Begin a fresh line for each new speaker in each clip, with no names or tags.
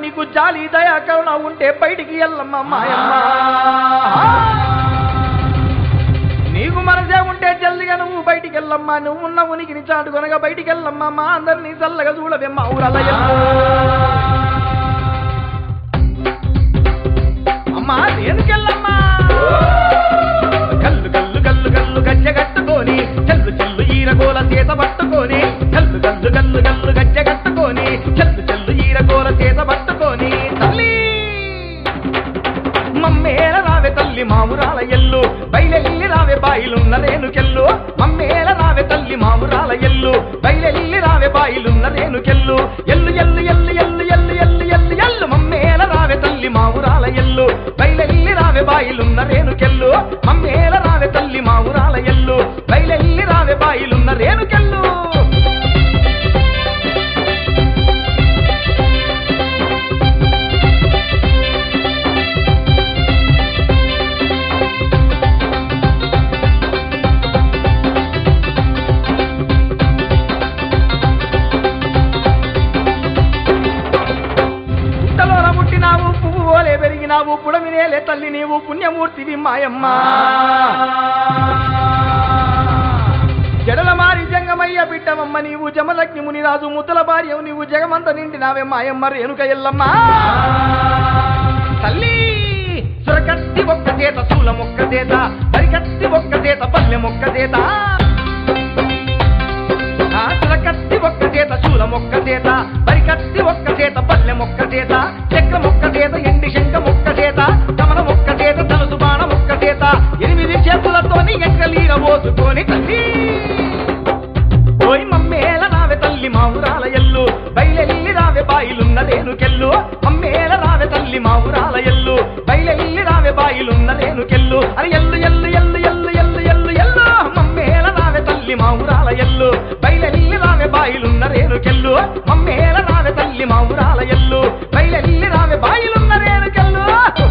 నీకు జాలి దయా కరుణ ఉంటే బయటికి వెళ్ళమ్మ మాయమ్మ నీకు మనసే ఉంటే జల్దిగా నువ్వు బయటికి వెళ్ళమ్మా నువ్వు ఉన్న ఉనికిని చాటుకొనగా బయటికి వెళ్ళమ్మా మా అందరినీ చల్లగా చూడవే ఊరల అమ్మా దేనికెళ్ళమ్మా కల్లు కల్లు కల్లు కల్లు గజ్జె కట్టుకొని చెల్లు చెల్లు ఈరగోల చేత పట్టుకొని కల్లు కల్లు కల్లు కల్లు గజ్జె కట్టుకొని చెల్లు చెల్లు ఈరగోల చేత పట్టుకొని తల్లి మమ్మేల రావే తల్లి మామురాల ఎల్లు బయలెల్లి రావే బాయిలున్న రేణుకెల్లు మమ్మేల రావే తల్లి మామురాల ఎల్లు బయలెల్లి రావే బాయిలున్న రేణుకెల్లు ఎల్లు ఎల్లు ఎల్లు ఎల్లు ఎల్లు ఎల్లు ఎల్లు ఎల్లు మమ్మేల రావే తల్లి మామురాల ఎల్లు బయలెల్లి రావే బాయిలున్న రేణుకెల్లు మమ్మేల రావే తల్లి మామురాల ఎల్లు బయలెల్లి రావే బాయిలున్న రేణుకెల్లు పుట్టలోన పుట్టినావు పువ్వు ఓలే పెరిగినావు పుడమినేలే తల్లి నీవు పుణ్యమూర్తివి మాయమ్మ జడల మారి జంగమయ్య బిడ్డవమ్మ నీవు జమలగ్ని మునిరాజు ముద్దల భార్యవు నీవు జగమంత నిండినావే మాయమ్మ రేణుక ఎల్లమ్మ తల్లి సురకత్తి ఒక్క చేత శూల మొక్క చేత వరికత్తి ఒక్క చేత పల్లె మొక్క చేత ఆ సురకత్తి ఒక్క చేత శూల మొక్క చేత వరికత్తి ఒక్క చేత పల్లె మొక్క చేత చక్ర మొక్క చేత ఎండి శంఖ మొక్క చేత కమల మొక్క చేత తలసు బాణ మొక్క చేత ఎనిమిది చేతులతోని ఎక్కలీర పోసుకొని తల్లి ఓయ్ మమ్మేల రావె తల్లి మావురాల ఎల్లు బయలెల్లి రావె బాయిలున్న రేణుకెల్లు మమ్మేల రావె తల్లి మావురాల ఎల్లు బయలెల్లి రావె బాయిలున్న రేణుకెల్లు అని ఎల్లు ఎల్లు ఎల్లు ఎల్లు ఎల్లు ఎల్లు ఎల్లు మమ్మేల రావె తల్లి మావురాల ఎల్లు బయలెల్లి రావె బాయిలున్న రేణుకెల్లు మమ్మేల రావె తల్లి మావురాల ఎల్లు బయలెల్లి రావె బాయిలున్న రేణుకెల్లు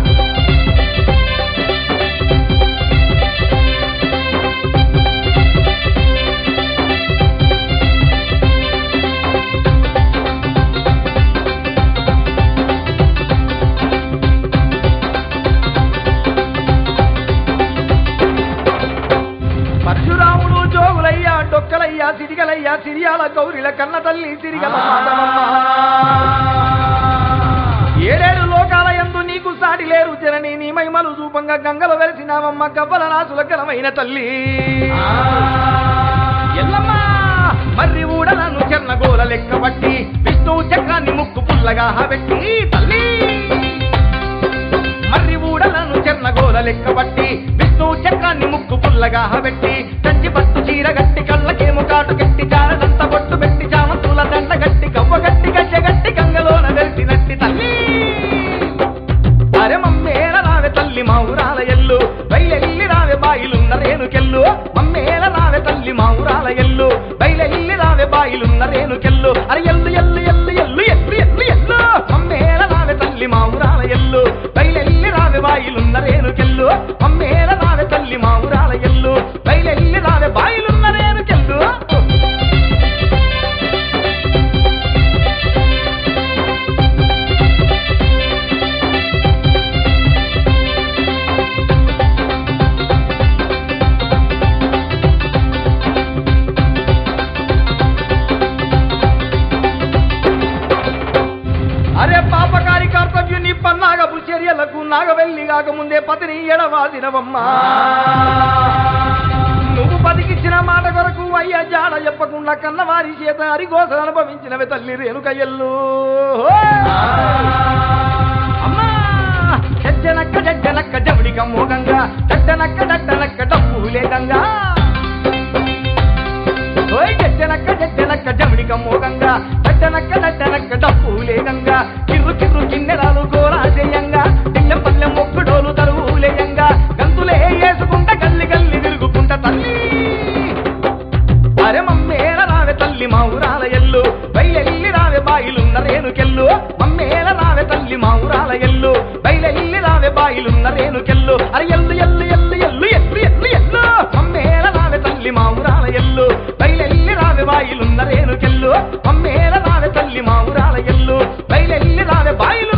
పరశురాముడు జోగులయ్యా డొక్కలయ్యా సిరిగలయ్యా సిరియాల గౌరిల కన్న తల్లి సిరిగల మాధవమ్మ. ఏడేడు లోకాల యందు నీకు సాటి లేరు జనని నీ మహిమలు రూపంగా గంగలు వెలిసినావమ్మ గవ్వల నాసుల గలమైన తల్లి ఎల్లమ్మ మర్రి ఊడలను చెన్నగోల లెక్క పట్టి విష్ణు చక్రాన్ని ముక్కు పుల్లగా పెట్టి తల్లి మర్రి ఊడలను చెన్నగోల లెక్క పట్టి విష్ణు చక్రాన్ని ముక్కు పుల్లగా పెట్టి కంచి పట్టు చీర గట్టి కళ్ళకేము కాటు గట్టి చారదంత బొట్టు పెట్టి చామంతుల దండ గట్టి కవ్వ గట్టి గజ్జ గట్టి గంగలోన వెలిసినట్టి తల్లి అరే మమ్మేల రావే తల్లి మా ఊరాల ఎల్లు బయలెల్లి రావే బాయిలున్న రేణుకెల్లు మమ్మేల రావే తల్లి మా ఊరాల ఎల్లు బయలెల్లి రావే బాయిలున్న రేణుకెల్లు అరే ఎల్లు ఎల్లు ఎల్లు ఎల్లు ఎల్లు ఎల్లు ఎల్లు మమ్మేల రావే తల్లి మా ఊరాల ఎల్లు బయలెల్లి రావే బాయిలున్న రేణుకెల్లు మమ్మేల రావే తల్లి మా ఊరాల ఎల్లు బయలెల్లి రావే బాయిలున్న రేణుకెల్లు అరే పాపకారి కర్తవ్యం నీ పన్నాగపు చర్యలకు నాగవెల్లి కాకముందే పతిని ఎడవాసినవమ్మా నువ్వు బతికిచ్చిన మాట కొరకు అయ్యా జాడ చెప్పకుండా కన్నవారి చేత అరిగోస అనుభవించినవి తల్లి రేణుకయ్యల్లు అమ్మా జజ్జనక్క జజ్జనక్క జమిడిక మోగంగా జడ్డనక్క జడ్డనక్క డబ్బులే గంగా ఓయ్ జడ్డనక్క జడ్డనక్క జమిడిక మోగంగా జడ్డనక్క జడ్డనక్క డబ్బులే గంగా కిర్రు కిర్రు కిన్నెరాలు గోరా చేయంగా దిల్లెం పల్లెం మొక్కుడోలు తరువులేయంగా గంతులే వేసుకుంట గల్లి గల్లి తిరుగుకుంట తల్లి అరే మమ్మేల రావే తల్లి మా ఊరాల ఎల్లు బయలెల్లి రావే బాయిలున్న రేణుకెల్లు మమ్మేల రావే తల్లి మా ఊరాల ఎల్లు బయలెల్లి రావే బాయిలున్న రేణుకెల్లు అరే ఎల్లు ఎల్లు ఎల్లు ఎల్లు ఎల్లు ఎల్లు ఎల్లు మమ్మేల రావే తల్లి మా ఊరాల ఎల్లు బయలెల్లి రావే బాయిలున్న రేణుకెల్లు మమ్మేల రావే తల్లి మా ఊరాల ఎల్లు బయలెల్లి రావే బాయిలు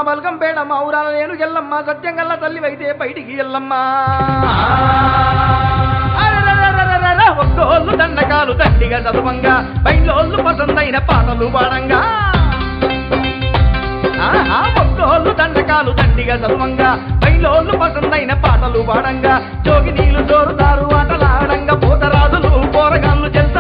బలగం పేడ మా ఊరాల నేను ఎల్లమ్మ సత్యం గల్ల తల్లివైతే బయటికి ఎల్లమ్మ అరెరెరెరెరెరె, ఒక్కోళ్ళు దండకాలు దండిగా చదవంగా బయలోళ్ళు పసందైన పాటలు పాడంగా ఆహా, ఒక్కోళ్ళు దండకాలు దండిగా చదవంగా బయలోళ్ళు పసందైన పాటలు పాడంగా జోగి నీళ్లు జోరుదారు ఆటలాడంగా పోతరాజులు పోరగాళ్ళు చెల్